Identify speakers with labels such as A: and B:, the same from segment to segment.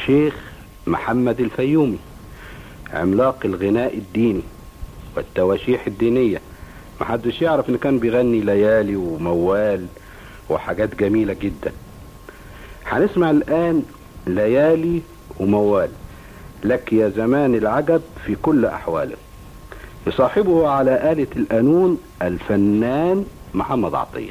A: الشيخ محمد الفيومي عملاق الغناء الديني والتواشيح الدينية محدش يعرف ان كان بيغني ليالي وموال وحاجات جميلة جدا هنسمع الآن ليالي وموال لك يا زمان العجب في كل أحواله يصاحبه على آلة القانون الفنان محمد عطية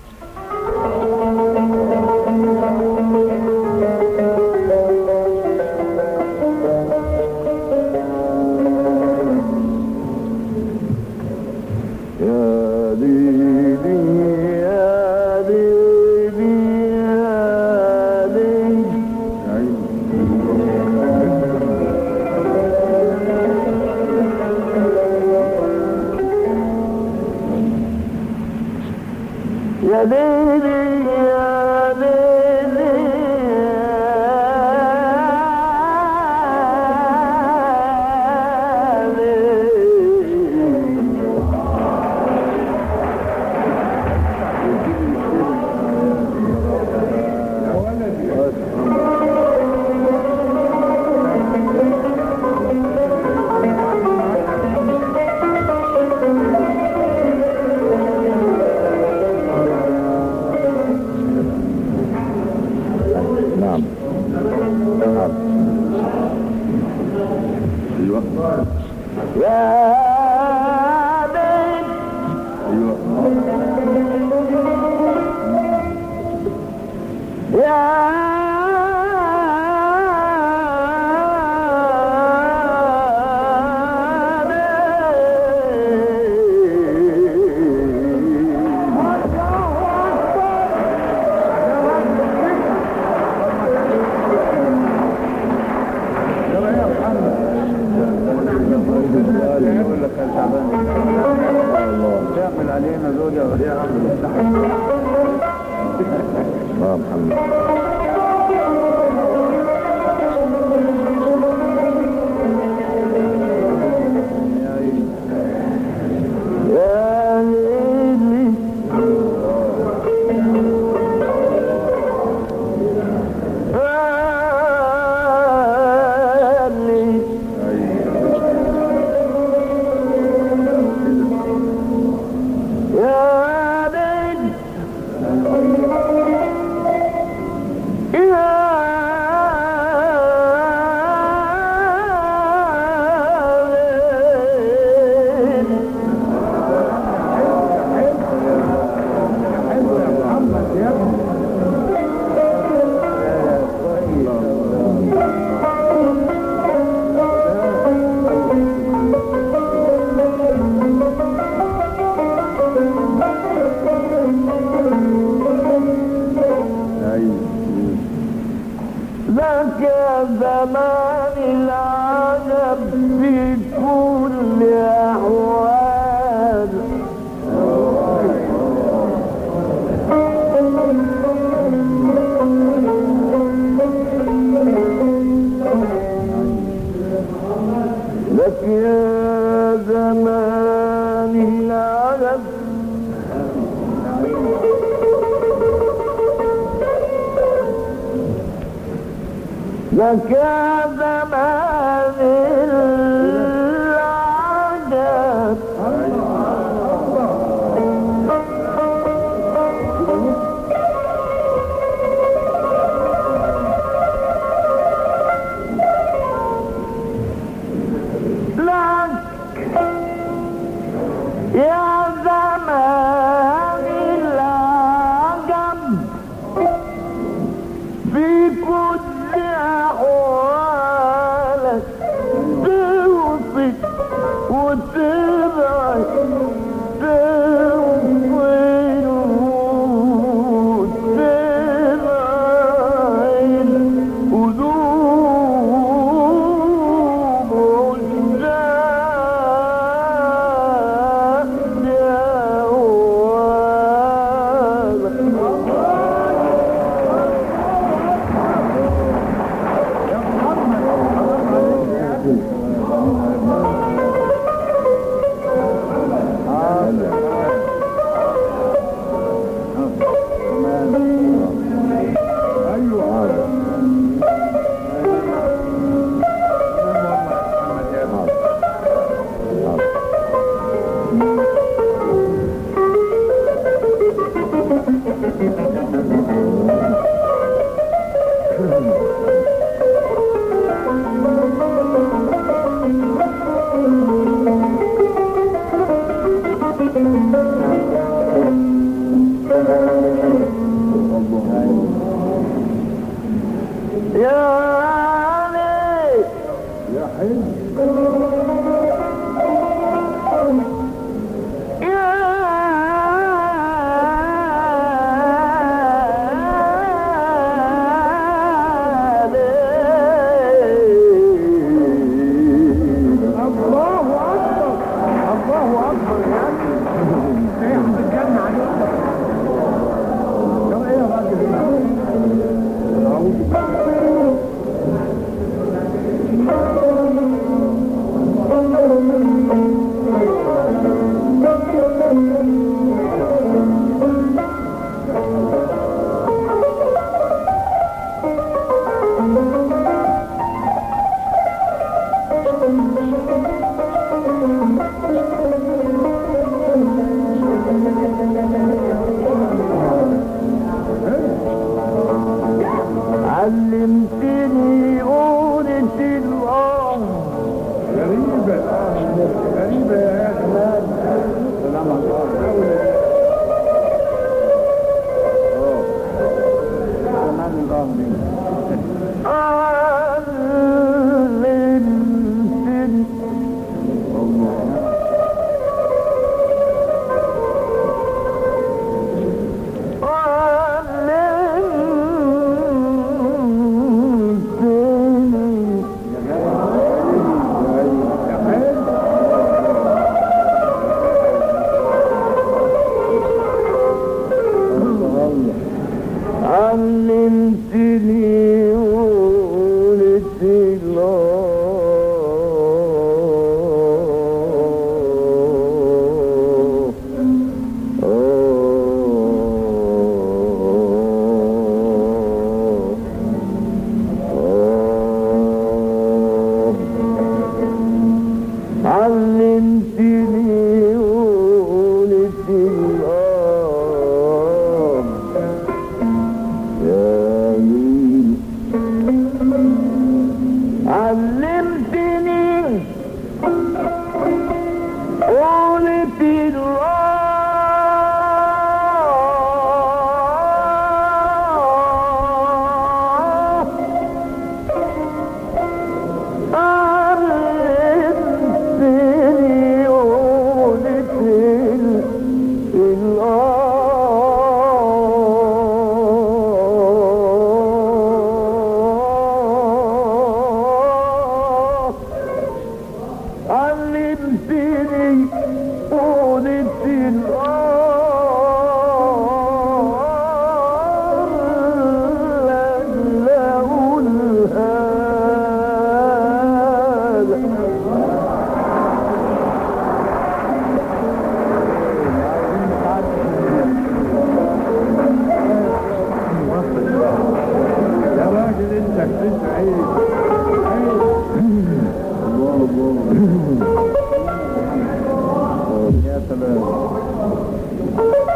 B: يا ليلي يا ليلي يا ليلي يا ليلي يا ليلي يا ليلي نعم نعم ايوه يا بنت يا تعمل علينا دول يا ولي اه محمد يا ليلي يا ليلي يا بنت يا بنت لك يا زمان العجب في كل أحوال لك يا زمان العجب لك يا زمان العجب لك يا زمان العجب في كل أحوالك
C: يا علي
B: يا حلو
C: يا
B: الله اكبر الله اكبر يا اخي ايه هتتجنن عليك طب ايه يا راجل اعوذ بالله
C: علمتني قولة الله
B: غريبة غريبة يا اخي سلام عليكم سلام الله عليك
C: علمتني علمتني
B: يا حلو
C: علمتني قولة الله علمتني قولة الله يا مين علمتني قولة الله علمتني قولة الله علمتني قولة
B: يا راجل انت كنت عيب عيب الله الله يا سلام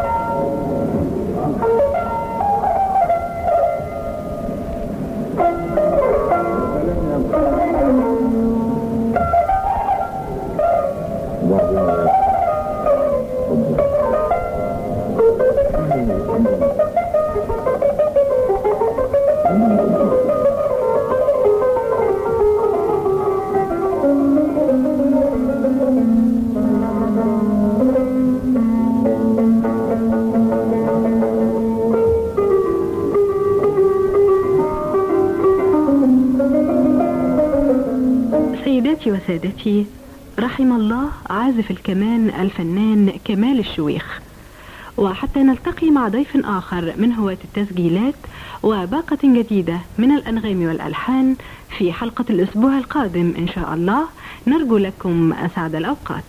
D: سيداتي وسادتي رحم الله عازف الكمان الفنان كمال الشويخ وحتى نلتقي مع ضيف آخر من هواة التسجيلات وباقة جديدة من الأنغام والألحان في حلقة الأسبوع القادم إن شاء الله نرجو لكم أسعد الأوقات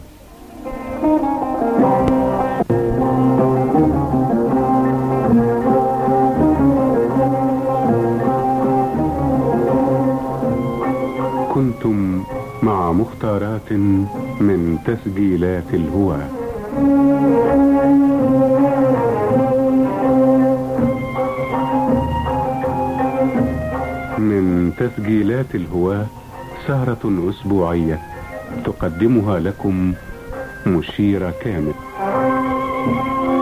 E: كنتم مع مختارات من تسجيلات الهواه تسجيلات الهواة سهرة أسبوعية تقدمها لكم مشيرة كامل